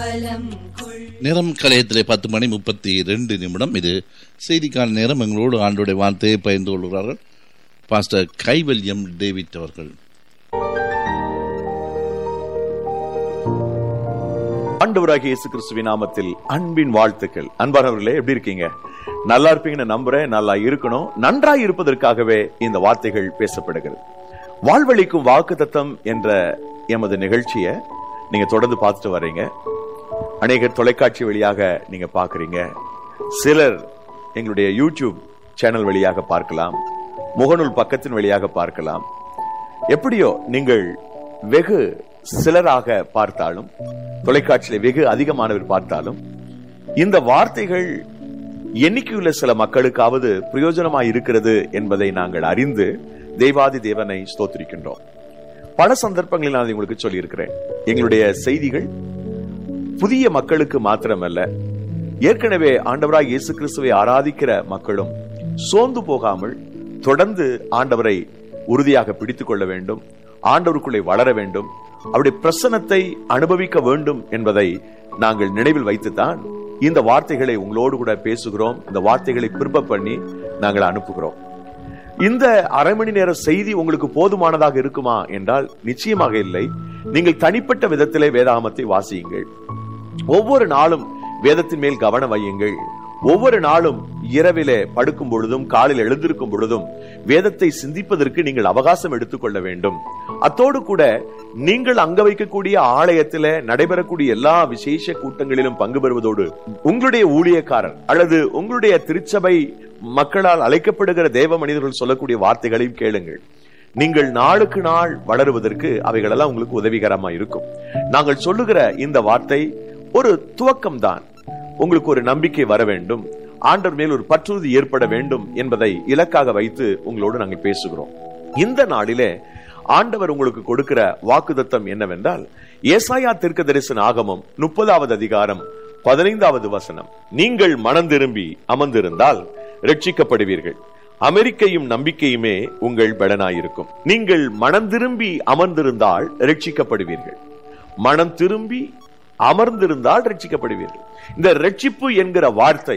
நேரம் கலையத்திலே பத்து மணி முப்பத்தி ரெண்டு நிமிடம் இது செய்திக்கான நேரம் எங்களோடு ஆண்டோடைய வார்த்தையை பகிர்ந்து கொள்கிறார்கள் பாஸ்டர் கைவல்யம் டேவிட் அவர்கள் ஆண்டவராகிய இயேசு கிறிஸ்துவின் நாமத்தில் அன்பின் வாழ்த்துக்கள் அன்பானவர்களே எப்படி இருக்கீங்க நல்லா இருப்பீங்கன்னு நம்புறேன் நல்லா இருக்கணும் நன்றாய் இருப்பதற்காகவே இந்த வார்த்தைகள் பேசப்படுகிறது வாழ்வழிக்கும் வாக்கு தத்தம் என்ற எமது நிகழ்ச்சியை நீங்க தொடர்ந்து பார்த்துட்டு வர்றீங்க அநேகர் தொலைக்காட்சி வழியாக நீங்க பாக்குறீங்க சிலர் எங்களுடைய யூடியூப் சேனல் வழியாக பார்க்கலாம் முகநூல் பக்கத்தின் வழியாக பார்க்கலாம் எப்படியோ நீங்கள் வெகு சிலராக பார்த்தாலும் தொலைக்காட்சியில வெகு அதிகமானவர் பார்த்தாலும் இந்த வார்த்தைகள் எண்ணிக்கையுள்ள சில மக்களுக்காவது பிரயோஜனமாய் இருக்கிறது என்பதை நாங்கள் அறிந்து தேவாதி தேவனை ஸ்தோத்திரிக்கின்றோம் பல சந்தர்ப்பங்களில் நான் உங்களுக்கு சொல்லியிருக்கிறேன் எங்களுடைய செய்திகள் புதிய மக்களுக்கு மாத்திரமல்ல ஏற்கனவே ஆண்டவராய் இயேசு கிறிஸ்துவை ஆராதிக்கிற மக்களும் சோர்ந்து போகாமல் தொடர்ந்து ஆண்டவரை உறுதியாக பிடித்துக் கொள்ள வேண்டும் ஆண்டவருக்குள்ளே வளர வேண்டும் அவருடைய பிரசனத்தை அனுபவிக்க வேண்டும் என்பதை நாங்கள் நினைவில் வைத்துத்தான் இந்த வார்த்தைகளை உங்களோடு கூட பேசுகிறோம் இந்த வார்த்தைகளை பிற்ப பண்ணி நாங்கள் அனுப்புகிறோம் இந்த அரை மணி நேர செய்தி உங்களுக்கு போதுமானதாக இருக்குமா என்றால் நிச்சயமாக இல்லை நீங்கள் தனிப்பட்ட விதத்திலே வேதாகமத்தை வாசியுங்கள் ஒவ்வொரு நாளும் வேதத்தின் மேல் கவனம் வையுங்கள் ஒவ்வொரு நாளும் இரவிலே படுக்கும் பொழுதும் காலில் எழுந்திருக்கும் பொழுதும் வேதத்தை சிந்திப்பதற்கு நீங்கள் அவகாசம் எடுத்துக்கொள்ள வேண்டும் அத்தோடு கூட நீங்கள் அங்க வைக்கக்கூடிய ஆலயத்தில நடைபெறக்கூடிய எல்லா விசேஷ கூட்டங்களிலும் பங்கு பெறுவதோடு உங்களுடைய ஊழியக்காரர் அல்லது உங்களுடைய திருச்சபை மக்களால் அழைக்கப்படுகிற தேவ மனிதர்கள் சொல்லக்கூடிய வார்த்தைகளையும் கேளுங்கள் நீங்கள் நாளுக்கு நாள் வளருவதற்கு அவைகளெல்லாம் உங்களுக்கு உதவிகரமா இருக்கும் நாங்கள் சொல்லுகிற இந்த வார்த்தை ஒரு துவக்கம் தான் உங்களுக்கு ஒரு நம்பிக்கை வர வேண்டும் ஆண்டவர் மேல் ஒரு பற்றுறுதி ஏற்பட வேண்டும் என்பதை இலக்காக வைத்து உங்களோடு நாங்கள் பேசுகிறோம் இந்த நாளிலே ஆண்டவர் உங்களுக்கு கொடுக்கிற வாக்குதத்தம் என்னவென்றால் ஏசாயா தீர்க்க தரிசன ஆகமம் முப்பதாவது அதிகாரம் பதினைந்தாவது வசனம் நீங்கள் மனம் திரும்பி அமர்ந்திருந்தால் ரட்சிக்கப்படுவீர்கள் அமெரிக்கையும் நம்பிக்கையுமே உங்கள் பலனாயிருக்கும் நீங்கள் மனம் திரும்பி அமர்ந்திருந்தால் ரட்சிக்கப்படுவீர்கள் மனம் திரும்பி அமர்ந்திருந்தால் ரட்சிக்கப்படுவீர்கள் இந்த ரட்சிப்பு என்கிற வார்த்தை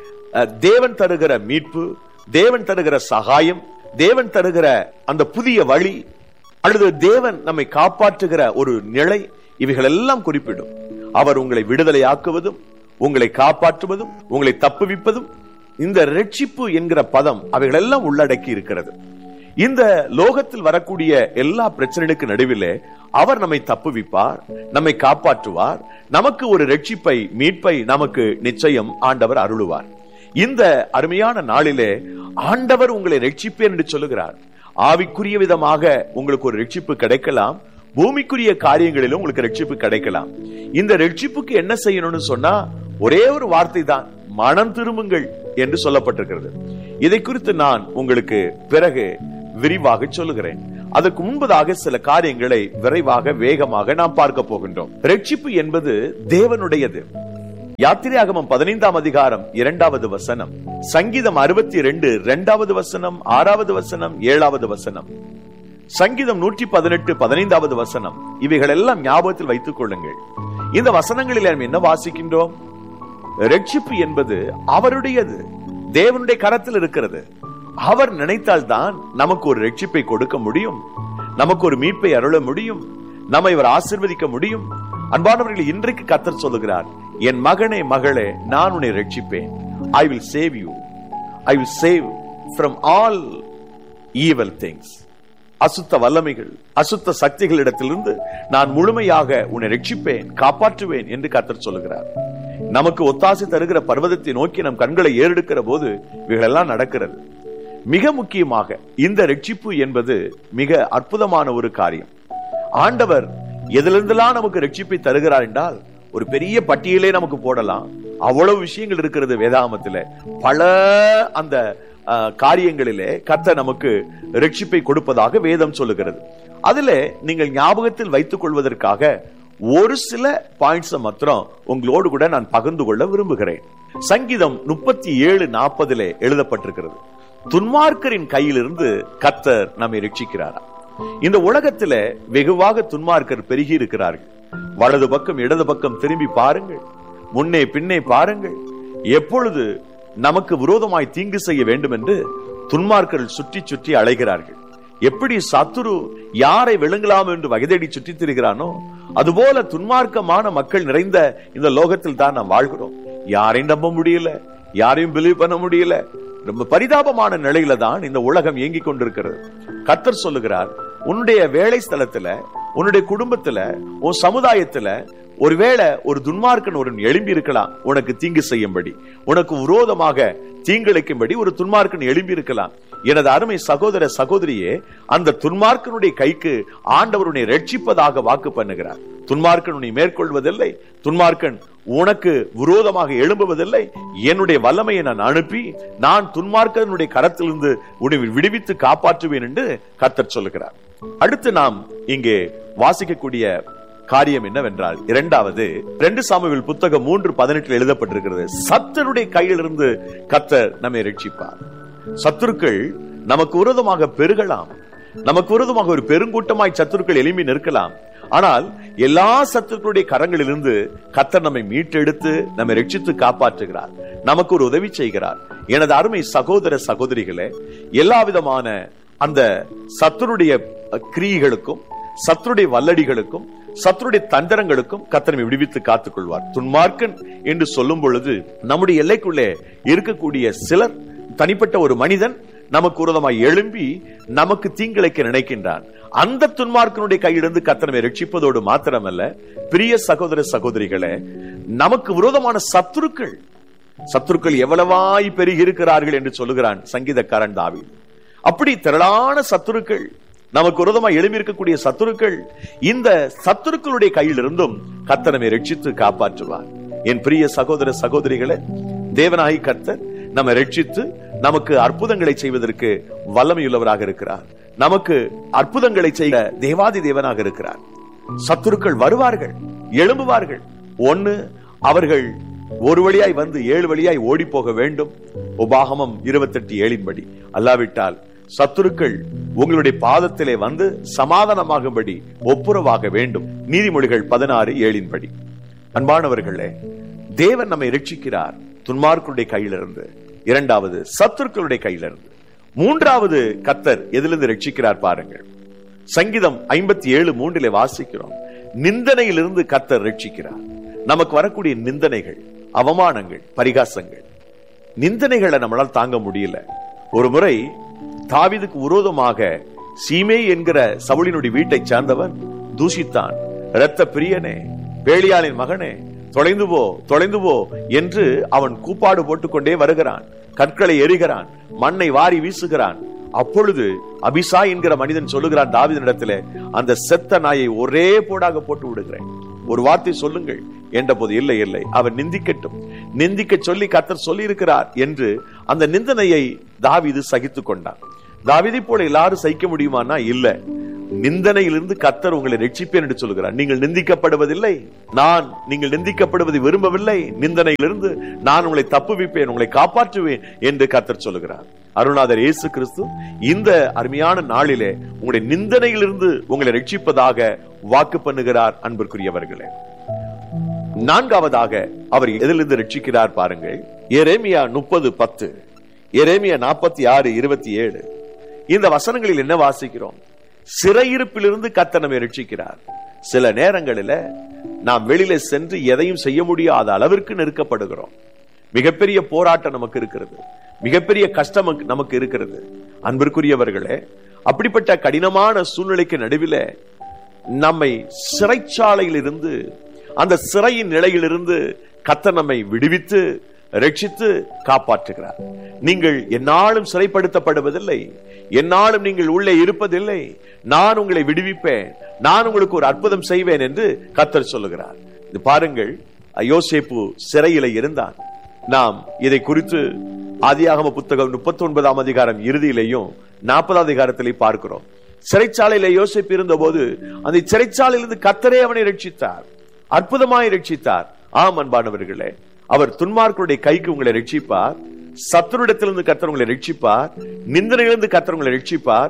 தேவன் தருகிற மீட்பு தேவன் தருகிற சகாயம் தேவன் தருகிற அந்த புதிய வழி அல்லது தேவன் நம்மை காப்பாற்றுகிற ஒரு நிலை இவைகள் எல்லாம் குறிப்பிடும் அவர் உங்களை விடுதலையாக்குவதும் உங்களை காப்பாற்றுவதும் உங்களை தப்புவிப்பதும் இந்த ரட்சிப்பு என்கிற பதம் அவைகள் எல்லாம் உள்ளடக்கி இருக்கிறது இந்த லோகத்தில் வரக்கூடிய எல்லா பிரச்சனைகளுக்கு நடுவிலே அவர் நம்மை தப்புவிப்பார் நம்மை காப்பாற்றுவார் நமக்கு ஒரு ரட்சிப்பை மீட்பை நமக்கு நிச்சயம் ஆண்டவர் அருளுவார் இந்த அருமையான நாளிலே ஆண்டவர் உங்களை ரட்சிப்பேன் என்று சொல்லுகிறார் ஆவிக்குரிய விதமாக உங்களுக்கு ஒரு ரட்சிப்பு கிடைக்கலாம் பூமிக்குரிய காரியங்களிலும் உங்களுக்கு ரட்சிப்பு கிடைக்கலாம் இந்த ரட்சிப்புக்கு என்ன செய்யணும்னு சொன்னா ஒரே ஒரு வார்த்தை தான் மனம் திரும்புங்கள் என்று சொல்லப்பட்டிருக்கிறது இதை குறித்து நான் உங்களுக்கு பிறகு விரிவாக சொல்லுகிறேன் அதற்கு முன்பதாக சில காரியங்களை விரைவாக வேகமாக நாம் பார்க்க போகின்றோம் ரட்சிப்பு என்பது தேவனுடையது யாத்திரையாகமம் பதினைந்தாம் அதிகாரம் இரண்டாவது வசனம் சங்கீதம் அறுபத்தி ரெண்டு இரண்டாவது வசனம் ஆறாவது வசனம் ஏழாவது வசனம் சங்கீதம் நூற்றி பதினெட்டு பதினைந்தாவது வசனம் இவைகள் எல்லாம் ஞாபகத்தில் வைத்துக் கொள்ளுங்கள் இந்த வசனங்களில் நாம் என்ன வாசிக்கின்றோம் ரட்சிப்பு என்பது அவருடையது தேவனுடைய கரத்தில் இருக்கிறது அவர் நினைத்தால்தான் நமக்கு ஒரு ரட்சிப்பை கொடுக்க முடியும் நமக்கு ஒரு மீட்பை அருள முடியும் நம்மை இவர் ஆசிர்வதிக்க முடியும் அன்பானவர்கள் இன்றைக்கு கத்தர் சொல்லுகிறார் என் மகனே மகளே நான் உன்னை ரட்சிப்பேன் I will save you I will save from all evil things அசுத்த வல்லமைகள் அசுத்த சக்திகளிடத்திலிருந்து நான் முழுமையாக உன்னை ரட்சிப்பேன் காப்பாற்றுவேன் என்று கத்தர் சொல்லுகிறார் நமக்கு ஒத்தாசை தருகிற பர்வதத்தை நோக்கி நம் கண்களை ஏறெடுக்கிற போது இவைகளெல்லாம் நடக்கிறது மிக முக்கியமாக இந்த ரட்சிப்பு என்பது மிக அற்புதமான ஒரு காரியம் ஆண்டவர் எதிலிருந்தெல்லாம் நமக்கு ரட்சிப்பை தருகிறார் என்றால் ஒரு பெரிய பட்டியலே நமக்கு போடலாம் அவ்வளவு விஷயங்கள் இருக்கிறது வேதாகமத்தில் பல அந்த காரியங்களிலே கத்த நமக்கு ரட்சிப்பை கொடுப்பதாக வேதம் சொல்லுகிறது அதுல நீங்கள் ஞாபகத்தில் வைத்துக் கொள்வதற்காக ஒரு சில பாயிண்ட்ஸ் மாத்திரம் உங்களோடு கூட நான் பகிர்ந்து கொள்ள விரும்புகிறேன் சங்கீதம் முப்பத்தி ஏழு நாற்பதுல எழுதப்பட்டிருக்கிறது துன்மார்க்கரின் கையிலிருந்து கத்தர் நம்மை ரட்சிக்கிறாரா இந்த உலகத்துல வெகுவாக துன்மார்க்கர் பெருகி இருக்கிறார்கள் வலது பக்கம் இடது பக்கம் திரும்பி பாருங்கள் முன்னே பின்னே பாருங்கள் எப்பொழுது நமக்கு விரோதமாய் தீங்கு செய்ய வேண்டும் என்று துன்மார்க்கர்கள் சுற்றி சுற்றி அலைகிறார்கள் எப்படி சத்துரு யாரை விழுங்கலாம் என்று வகைதேடி சுற்றித் திரிகிறானோ அதுபோல துன்மார்க்கமான மக்கள் நிறைந்த இந்த லோகத்தில் தான் நாம் வாழ்கிறோம் யாரையும் நம்ப முடியல யாரையும் பிலீவ் பண்ண முடியல ரொம்ப பரிதாபமான நிலையில தான் இந்த உலகம் இயங்கிக் கொண்டிருக்கிறது கர்த்தர் சொல்லுகிறார் உன்னுடைய வேலை ஸ்தலத்துல உன்னுடைய குடும்பத்துல உன் சமுதாயத்துல ஒருவேளை ஒரு துன்மார்க்கன் ஒரு எழும்பி இருக்கலாம் உனக்கு தீங்கு செய்யும்படி உனக்கு விரோதமாக தீங்கிழைக்கும்படி ஒரு துன்மார்க்கன் எழும்பி இருக்கலாம் எனது அருமை சகோதர சகோதரியே அந்த துன்மார்க்கனுடைய கைக்கு ஆண்டவருடைய ரட்சிப்பதாக வாக்கு பண்ணுகிறார் துன்மார்க்கன் உன்னை மேற்கொள்வதில்லை துன்மார்க்கன் உனக்கு விரோதமாக எழும்புவதில்லை என்னுடைய வல்லமையை நான் அனுப்பி நான் துன்மார்க்கனுடைய கரத்திலிருந்து உன்னை விடுவித்து காப்பாற்றுவேன் என்று கர்த்தர் சொல்லுகிறார் அடுத்து நாம் இங்கே வாசிக்கக்கூடிய காரியம் என்னவென்றால் இரண்டாவது ரெண்டு சாமுவேல் புத்தகம் மூன்று பதினெட்டில் எழுதப்பட்டிருக்கிறது சத்தருடைய கையிலிருந்து கத்தர் நம்மை ரட்சிப்பார் சத்துருக்கள் நமக்கு விரோதமாக பெருகலாம் நமக்கு விரோதமாக ஒரு பெருங்கூட்டமாய் சத்துருக்கள் எழும்பி நிற்கலாம் ஆனால் எல்லா சத்துருக்களுடைய கரங்களிலிருந்து கத்தர் நம்மை மீட்டெடுத்து நம்மை ரட்சித்து காப்பாற்றுகிறார் நமக்கு ஒரு உதவி செய்கிறார் எனது அருமை சகோதர சகோதரிகளே எல்லா விதமான அந்த சத்துருடைய கிரியைகளுக்கும் சத்துருடைய வல்லடிகளுக்கும் சத்துருடைய தந்திரங்களுக்கும் கத்தனை விடுவித்து காத்துக் கொள்வார் துன்மார்க்கன் என்று சொல்லும் பொழுது நம்முடைய எல்லைக்குள்ளே இருக்கக்கூடிய சிலர் தனிப்பட்ட ஒரு மனிதன் நமக்கு உரதமாய் எழும்பி நமக்கு தீங்கிழைக்க நினைக்கின்றான் அந்த துன்மார்க்கனுடைய கையிலிருந்து கத்தனமை ரட்சிப்பதோடு மாத்திரமல்ல பிரிய சகோதர சகோதரிகளே நமக்கு விரோதமான சத்துருக்கள் சத்துருக்கள் எவ்வளவாய் பெருகி இருக்கிறார்கள் என்று சொல்லுகிறான் சங்கீதக்காரன் தாவி அப்படி திரளான சத்துருக்கள் நமக்கு விரோதமாக எழும்பி இருக்கக்கூடிய சத்துருக்கள் இந்த சத்துருக்களுடைய கையிலிருந்தும் கத்தனமை ரட்சித்து காப்பாற்றுவார் என் பிரிய சகோதர சகோதரிகளே தேவனாகி கர்த்தர் நம்மை ரட்சித்து நமக்கு அற்புதங்களை செய்வதற்கு வல்லமையுள்ளவராக இருக்கிறார் நமக்கு அற்புதங்களை செய்த தேவாதி தேவனாக இருக்கிறார் சத்துருக்கள் வருவார்கள் எழும்புவார்கள் ஒன்னு அவர்கள் ஒரு வழியாய் வந்து ஏழு வழியாய் ஓடி போக வேண்டும் உபாகமம் இருபத்தெட்டு ஏழின்படி அல்லாவிட்டால் சத்துருக்கள் உங்களுடைய பாதத்திலே வந்து சமாதானமாகும்படி ஒப்புரவாக வேண்டும் நீதிமொழிகள் பதினாறு ஏழின்படி அன்பானவர்களே தேவன் நம்மை ரட்சிக்கிறார் துன்மார்க்குடைய கையிலிருந்து இரண்டாவது சத்துருக்களுடைய கையிலிருந்து மூன்றாவது கத்தர் எதிலிருந்து ரட்சிக்கிறார் பாருங்கள் சங்கீதம் ஐம்பத்தி ஏழு மூன்றிலே வாசிக்கிறோம் நிந்தனையிலிருந்து கத்தர் ரட்சிக்கிறார் நமக்கு வரக்கூடிய நிந்தனைகள் அவமானங்கள் பரிகாசங்கள் நிந்தனைகளை நம்மளால் தாங்க முடியல ஒரு முறை தாவிதுக்கு விரோதமாக சீமே என்கிற சவுளினுடைய வீட்டை சார்ந்தவன் தூஷித்தான் இரத்த பிரியனே பேளியாளின் மகனே தொலைந்து போ தொலைந்து போ என்று அவன் கூப்பாடு போட்டுக்கொண்டே வருகிறான் கற்களை எரிகிறான் மண்ணை வாரி வீசுகிறான் அப்பொழுது அபிசா என்கிற மனிதன் சொல்லுகிறான் தாவிதனிடத்திலே அந்த செத்த நாயை ஒரே போடாக போட்டு விடுகிறேன் ஒரு வார்த்தை சொல்லுங்கள் என்ற போது இல்லை இல்லை அவர் நிந்திக்கட்டும் நிந்திக்க சொல்லி கத்தர் சொல்லி இருக்கிறார் என்று அந்த நிந்தனையை தாவிது சகித்துக் கொண்டான் தாவிதை போல எல்லாரும் சகிக்க முடியுமானா இல்ல நிந்தனையிலிருந்து கத்தர் உங்களை ரட்சிப்பேன் என்று சொல்கிறார் நீங்கள் நிந்திக்கப்படுவதில்லை நான் நீங்கள் நிந்திக்கப்படுவதை விரும்பவில்லை நிந்தனையிலிருந்து நான் உங்களை தப்புவிப்பேன் உங்களை காப்பாற்றுவேன் என்று கத்தர் சொல்லுகிறார் அருணாதர் இயேசு கிறிஸ்து இந்த அருமையான நாளிலே உங்களுடைய நிந்தனையிலிருந்து உங்களை ரட்சிப்பதாக வாக்கு பண்ணுகிறார் அன்பிற்குரியவர்களே நான்காவதாக அவர் எதிலிருந்து ரட்சிக்கிறார் பாருங்கள் எரேமியா முப்பது பத்து எரேமியா நாற்பத்தி ஆறு இருபத்தி ஏழு இந்த வசனங்களில் என்ன வாசிக்கிறோம் சிறையிருப்பிலிருந்து கத்த நம்மை ரட்சிக்கிறார் சில நேரங்களில நாம் வெளியில சென்று எதையும் செய்ய முடியாத அளவிற்கு நெருக்கப்படுகிறோம் மிகப்பெரிய போராட்டம் நமக்கு இருக்கிறது மிகப்பெரிய கஷ்டம் நமக்கு இருக்கிறது அன்பிற்குரியவர்களே அப்படிப்பட்ட கடினமான சூழ்நிலைக்கு நடுவில் நம்மை சிறைச்சாலையில் இருந்து அந்த சிறையின் நிலையிலிருந்து கத்த நம்மை விடுவித்து ரட்சித்து காப்பாற்றுகிறார் நீங்கள் என்னாலும் சிறைப்படுத்தப்படுவதில்லை என்னாலும் நீங்கள் உள்ளே இருப்பதில்லை நான் உங்களை விடுவிப்பேன் நான் உங்களுக்கு ஒரு அற்புதம் செய்வேன் என்று கத்தர் சொல்லுகிறார் இது பாருங்கள் யோசேப்பு சிறையில இருந்தான் நாம் இதை குறித்து ஆதியாகம புத்தகம் முப்பத்தி ஒன்பதாம் அதிகாரம் இறுதியிலையும் நாற்பதாம் அதிகாரத்திலே பார்க்கிறோம் சிறைச்சாலையில யோசிப்பு இருந்த போது அந்த சிறைச்சாலையிலிருந்து கத்தரே அவனை ரட்சித்தார் அற்புதமாய் ரட்சித்தார் ஆம் அன்பானவர்களே அவர் துன்மார்க்கருடைய கைக்கு உங்களை ரட்சிப்பார் சத்துருடத்திலிருந்து கத்தர் உங்களை ரட்சிப்பார் நிந்தனையிலிருந்து கத்தர் உங்களை ரட்சிப்பார்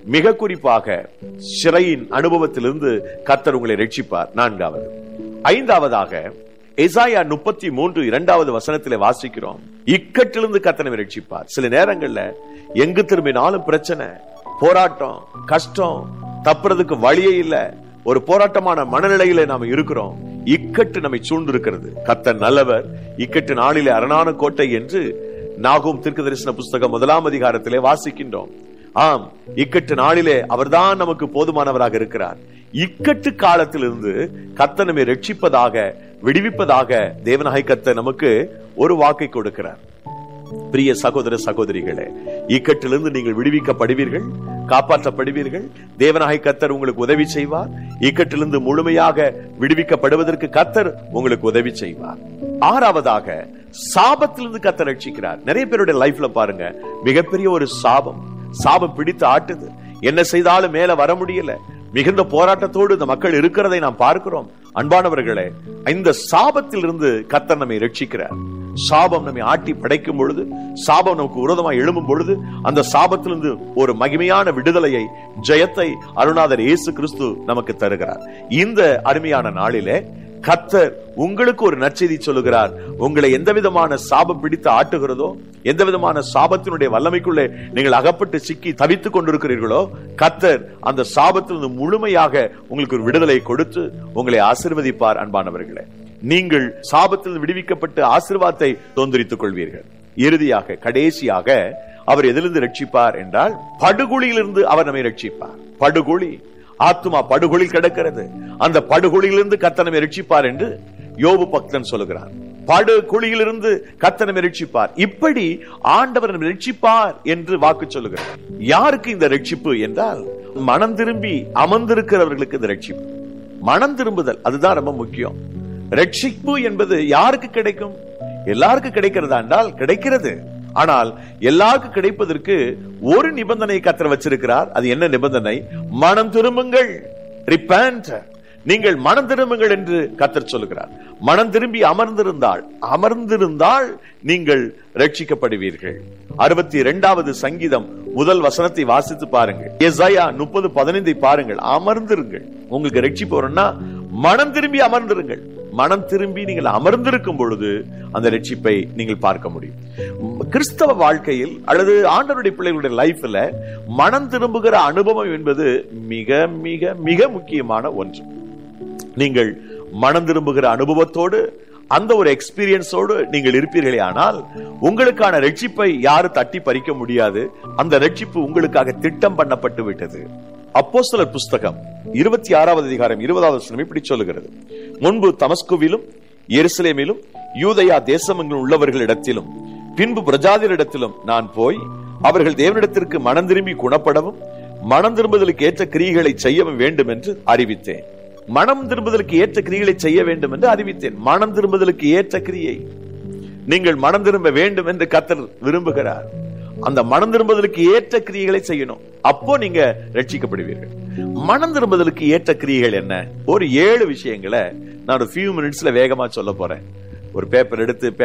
மிக குறிப்பாக சிறையின் அனுபவத்திலிருந்து கத்தர் உங்களை ரட்சிப்பார் நான்காவது ஐந்தாவதாக எசாயா முப்பத்தி மூன்று இரண்டாவது வசனத்திலே வாசிக்கிறோம் இக்கட்டிலிருந்து கத்தனை ரட்சிப்பார் சில நேரங்கள்ல எங்கு திரும்பினாலும் பிரச்சனை போராட்டம் கஷ்டம் தப்புறதுக்கு வழியே இல்ல ஒரு போராட்டமான மனநிலையில நாம இருக்கிறோம் இக்கட்டு நம்மை சூழ்ந்திருக்கிறது கத்தர் நல்லவர் இக்கட்டு நாளிலே அரணான கோட்டை என்று நாகும் தீர்க்க தரிசன புஸ்தகம் முதலாம் அதிகாரத்திலே வாசிக்கின்றோம் ஆம் இக்கட்டு நாளிலே அவர்தான் நமக்கு போதுமானவராக இருக்கிறார் இக்கட்டு காலத்திலிருந்து கத்த நம்மை ரட்சிப்பதாக விடுவிப்பதாக தேவநாய் கத்த நமக்கு ஒரு வாக்கை கொடுக்கிறார் பிரிய சகோதர சகோதரிகளே இக்கட்டிலிருந்து நீங்கள் விடுவிக்கப்படுவீர்கள் காப்பாற்றப்படுவீர்கள் தேவநாய் கத்தர் உங்களுக்கு உதவி செய்வார் இக்கட்டிலிருந்து முழுமையாக விடுவிக்கப்படுவதற்கு கத்தர் உங்களுக்கு உதவி செய்வார் ஆறாவதாக சாபத்திலிருந்து கத்தர் ரட்சிக்கிறார் நிறைய பேருடைய லைஃப்ல பாருங்க மிகப்பெரிய ஒரு சாபம் சாபம் பிடித்து ஆட்டுது என்ன செய்தாலும் மேல வர முடியல மிகுந்த போராட்டத்தோடு இந்த மக்கள் இருக்கிறதை நாம் பார்க்கிறோம் அன்பானவர்களே இந்த சாபத்தில் இருந்து கத்தர் நம்மை ரட்சிக்கிறார் சாபம் நம்மை ஆட்டி படைக்கும் பொழுது சாபம் நமக்கு விரோதமாக எழும்பும் பொழுது அந்த சாபத்திலிருந்து ஒரு மகிமையான விடுதலையை ஜெயத்தை அருணாதர் இயேசு கிறிஸ்து நமக்கு தருகிறார் இந்த அருமையான நாளிலே கத்தர் உங்களுக்கு ஒரு நற்செய்தி சொல்லுகிறார் உங்களை எந்த விதமான சாபம் பிடித்து ஆட்டுகிறதோ எந்த விதமான சாபத்தினுடைய வல்லமைக்குள்ளே நீங்கள் அகப்பட்டு சிக்கி தவித்துக் கொண்டிருக்கிறீர்களோ கத்தர் அந்த சாபத்திலிருந்து முழுமையாக உங்களுக்கு ஒரு விடுதலை கொடுத்து உங்களை ஆசிர்வதிப்பார் அன்பானவர்களே நீங்கள் சாபத்தில் விடுவிக்கப்பட்டு ஆசிர்வாதத்தை தோந்தரித்துக் கொள்வீர்கள் இறுதியாக கடைசியாக அவர் எதிலிருந்து ரட்சிப்பார் என்றால் படுகொலியிலிருந்து அவர் நம்மை ரட்சிப்பார் படுகொலி ஆத்துமா படுகொலில் கிடக்கிறது அந்த படுகொலியிலிருந்து கத்தனமை ரட்சிப்பார் என்று யோபு பக்தன் சொல்லுகிறார் படுகுழியிலிருந்து கத்தனமை ரட்சிப்பார் இப்படி ஆண்டவர் நம்மை ரட்சிப்பார் என்று வாக்கு சொல்லுகிறார் யாருக்கு இந்த ரட்சிப்பு என்றால் மனம் திரும்பி அமர்ந்திருக்கிறவர்களுக்கு இந்த ரட்சிப்பு மனம் திரும்புதல் அதுதான் ரொம்ப முக்கியம் ரட்சிப்பு என்பது யாருக்கு கிடைக்கும் எல்லாருக்கும் கிடைக்கிறதா என்றால் கிடைக்கிறது ஆனால் எல்லாருக்கும் கிடைப்பதற்கு ஒரு நிபந்தனை கத்திர வச்சிருக்கிறார் அது என்ன நிபந்தனை மனம் திரும்புங்கள் ரிப்பேண்ட் நீங்கள் மனம் திரும்புங்கள் என்று கத்தர் சொல்லுகிறார் மனம் திரும்பி அமர்ந்திருந்தால் அமர்ந்திருந்தால் நீங்கள் ரட்சிக்கப்படுவீர்கள் அறுபத்தி இரண்டாவது சங்கீதம் முதல் வசனத்தை வாசித்து பாருங்கள் எஸ்ஐயா முப்பது பதினைந்தை பாருங்கள் அமர்ந்திருங்கள் உங்களுக்கு ரட்சிப்பு வரும்னா மனம் திரும்பி அமர்ந்திருங்கள் மனம் திரும்பி நீங்கள் அமர்ந்திருக்கும் பொழுது அந்த ரட்சிப்பை நீங்கள் பார்க்க முடியும் கிறிஸ்தவ வாழ்க்கையில் அல்லது ஆண்டவருடைய பிள்ளைகளுடைய லைஃப்ல மனம் திரும்புகிற அனுபவம் என்பது மிக மிக மிக முக்கியமான ஒன்று நீங்கள் மனம் திரும்புகிற அனுபவத்தோடு அந்த ஒரு எக்ஸ்பீரியன்ஸோடு நீங்கள் இருப்பீர்களே ஆனால் உங்களுக்கான ரட்சிப்பை யாரும் தட்டி பறிக்க முடியாது அந்த ரட்சிப்பு உங்களுக்காக திட்டம் பண்ணப்பட்டு விட்டது அப்போஸ்தலர் புஸ்தகம் இருபத்தி ஆறாவது அதிகாரம் இருபதாவது வசனம் இப்படி சொல்லுகிறது முன்பு தமஸ்குவிலும் எருசலேமிலும் யூதயா தேசமெங்கிலும் உள்ளவர்களிடத்திலும் பின்பு பிரஜாதிரிடத்திலும் நான் போய் அவர்கள் தேவனிடத்திற்கு மனம் திரும்பி குணப்படவும் மனம் திரும்புதலுக்கு ஏற்ற கிரியைகளை செய்யவும் வேண்டும் என்று அறிவித்தேன் மனம் திரும்புதலுக்கு ஏற்ற கிரிகளை செய்ய வேண்டும் என்று அறிவித்தேன் மனம் திரும்புதலுக்கு ஏற்ற கிரியை நீங்கள் மனம் திரும்ப வேண்டும் என்று கத்தர் விரும்புகிறார் அந்த மனம் திரும்புதலுக்கு ஏற்ற கிரியைகளை செய்யணும் அப்போ நீங்க ரட்சிக்கப்படுவீர்கள் மனம் திரும்புதலுக்கு ஏற்ற கிரியைகள் என்ன ஒரு ஏழு விஷயங்களை நான் ஒரு ஃபியூ மினிட்ஸ்ல வேகமா சொல்ல போறேன் ஒரு பேப்பர் எடுத்து